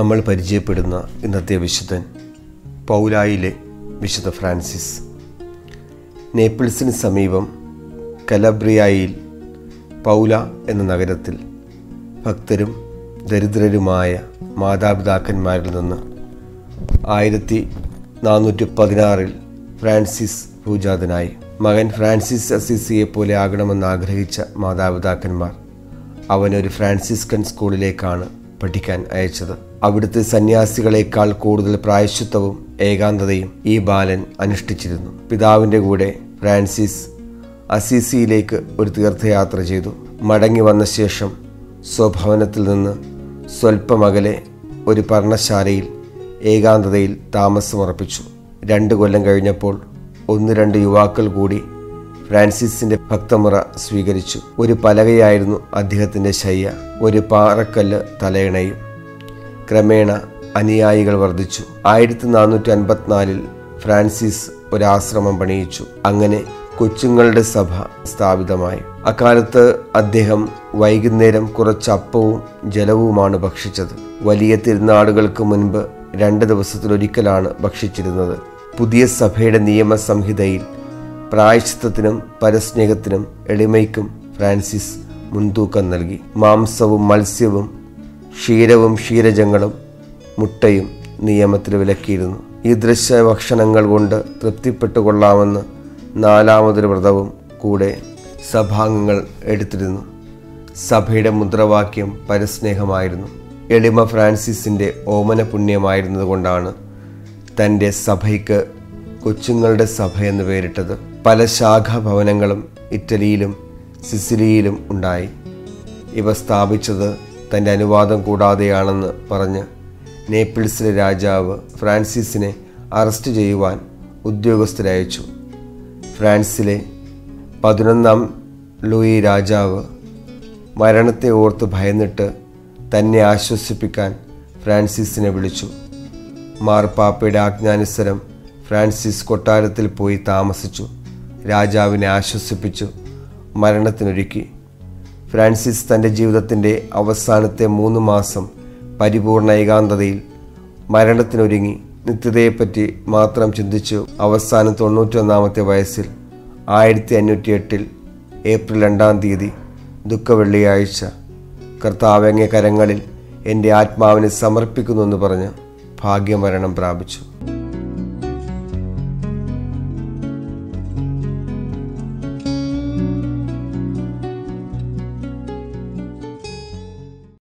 നമ്മൾ പരിചയപ്പെടുന്ന ഇന്നത്തെ വിശുദ്ധൻ പൗലായിലെ വിശുദ്ധ ഫ്രാൻസിസ് നേപ്പിൾസിന് സമീപം കലബ്രിയായിൽ പൗല എന്ന നഗരത്തിൽ ഭക്തരും ദരിദ്രരുമായ മാതാപിതാക്കന്മാരിൽ നിന്ന് ആയിരത്തി നാനൂറ്റി പതിനാറിൽ ഫ്രാൻസിസ് പൂജാതനായി മകൻ ഫ്രാൻസിസ് അസിസിയെ പോലെ ആകണമെന്ന് ആഗ്രഹിച്ച മാതാപിതാക്കന്മാർ അവനൊരു ഫ്രാൻസിസ്കൻ സ്കൂളിലേക്കാണ് പഠിക്കാൻ അയച്ചത് അവിടുത്തെ സന്യാസികളെക്കാൾ കൂടുതൽ പ്രായശ്ചിത്തവും ഏകാന്തതയും ഈ ബാലൻ അനുഷ്ഠിച്ചിരുന്നു പിതാവിൻ്റെ കൂടെ ഫ്രാൻസിസ് അസീസിയിലേക്ക് ഒരു തീർത്ഥയാത്ര ചെയ്തു മടങ്ങി വന്ന ശേഷം സ്വഭവനത്തിൽ നിന്ന് സ്വൽപ്പമകലെ ഒരു പർണശാലയിൽ ഏകാന്തതയിൽ താമസമുറപ്പിച്ചു രണ്ട് കൊല്ലം കഴിഞ്ഞപ്പോൾ ഒന്ന് രണ്ട് യുവാക്കൾ കൂടി ഫ്രാൻസിസിന്റെ ഭക്തമുറ സ്വീകരിച്ചു ഒരു പലകയായിരുന്നു അദ്ദേഹത്തിന്റെ ശയ്യ ഒരു പാറക്കല്ല് തലയിണയും ക്രമേണ അനുയായികൾ വർദ്ധിച്ചു ആയിരത്തി നാനൂറ്റി അൻപത്തിനാലിൽ ഫ്രാൻസിസ് ഒരു ആശ്രമം പണിയിച്ചു അങ്ങനെ കൊച്ചുങ്ങളുടെ സഭ സ്ഥാപിതമായി അക്കാലത്ത് അദ്ദേഹം വൈകുന്നേരം കുറച്ച് അപ്പവും ജലവുമാണ് ഭക്ഷിച്ചത് വലിയ തിരുനാളുകൾക്ക് മുൻപ് രണ്ട് ദിവസത്തിലൊരിക്കലാണ് ഭക്ഷിച്ചിരുന്നത് പുതിയ സഭയുടെ നിയമസംഹിതയിൽ പ്രായശ്ചിത്തത്തിനും പരസ്നേഹത്തിനും എളിമയ്ക്കും ഫ്രാൻസിസ് മുൻതൂക്കം നൽകി മാംസവും മത്സ്യവും ക്ഷീരവും ക്ഷീരജങ്ങളും മുട്ടയും നിയമത്തിൽ വിലക്കിയിരുന്നു ഈ ദൃശ്യഭക്ഷണങ്ങൾ കൊണ്ട് തൃപ്തിപ്പെട്ടുകൊള്ളാമെന്ന് നാലാമതൊരു വ്രതവും കൂടെ സഭാംഗങ്ങൾ എടുത്തിരുന്നു സഭയുടെ മുദ്രാവാക്യം പരസ്നേഹമായിരുന്നു എളിമ ഫ്രാൻസിസിൻ്റെ ഓമന പുണ്യമായിരുന്നതുകൊണ്ടാണ് തൻ്റെ സഭയ്ക്ക് കൊച്ചുങ്ങളുടെ സഭ എന്ന് പേരിട്ടത് പല ശാഖാഭവനങ്ങളും ഇറ്റലിയിലും സിസിലിയിലും ഉണ്ടായി ഇവ സ്ഥാപിച്ചത് തൻ്റെ അനുവാദം കൂടാതെയാണെന്ന് പറഞ്ഞ് നേപ്പിൾസിലെ രാജാവ് ഫ്രാൻസിസിനെ അറസ്റ്റ് ചെയ്യുവാൻ ഉദ്യോഗസ്ഥരയച്ചു ഫ്രാൻസിലെ പതിനൊന്നാം ലൂയി രാജാവ് മരണത്തെ ഓർത്ത് ഭയന്നിട്ട് തന്നെ ആശ്വസിപ്പിക്കാൻ ഫ്രാൻസിസിനെ വിളിച്ചു മാർപ്പാപ്പയുടെ ആജ്ഞാനുസരം ഫ്രാൻസിസ് കൊട്ടാരത്തിൽ പോയി താമസിച്ചു രാജാവിനെ ആശ്വസിപ്പിച്ചു മരണത്തിനൊരുക്കി ഫ്രാൻസിസ് തൻ്റെ ജീവിതത്തിൻ്റെ അവസാനത്തെ മൂന്ന് മാസം പരിപൂർണ ഏകാന്തതയിൽ മരണത്തിനൊരുങ്ങി നിത്യതയെപ്പറ്റി മാത്രം ചിന്തിച്ചു അവസാനം തൊണ്ണൂറ്റൊന്നാമത്തെ വയസ്സിൽ ആയിരത്തി അഞ്ഞൂറ്റി എട്ടിൽ ഏപ്രിൽ രണ്ടാം തീയതി ദുഃഖവെള്ളിയാഴ്ച കർത്താവങ്ങ കരങ്ങളിൽ എൻ്റെ ആത്മാവിനെ സമർപ്പിക്കുന്നു എന്ന് പറഞ്ഞ് ഭാഗ്യമരണം പ്രാപിച്ചു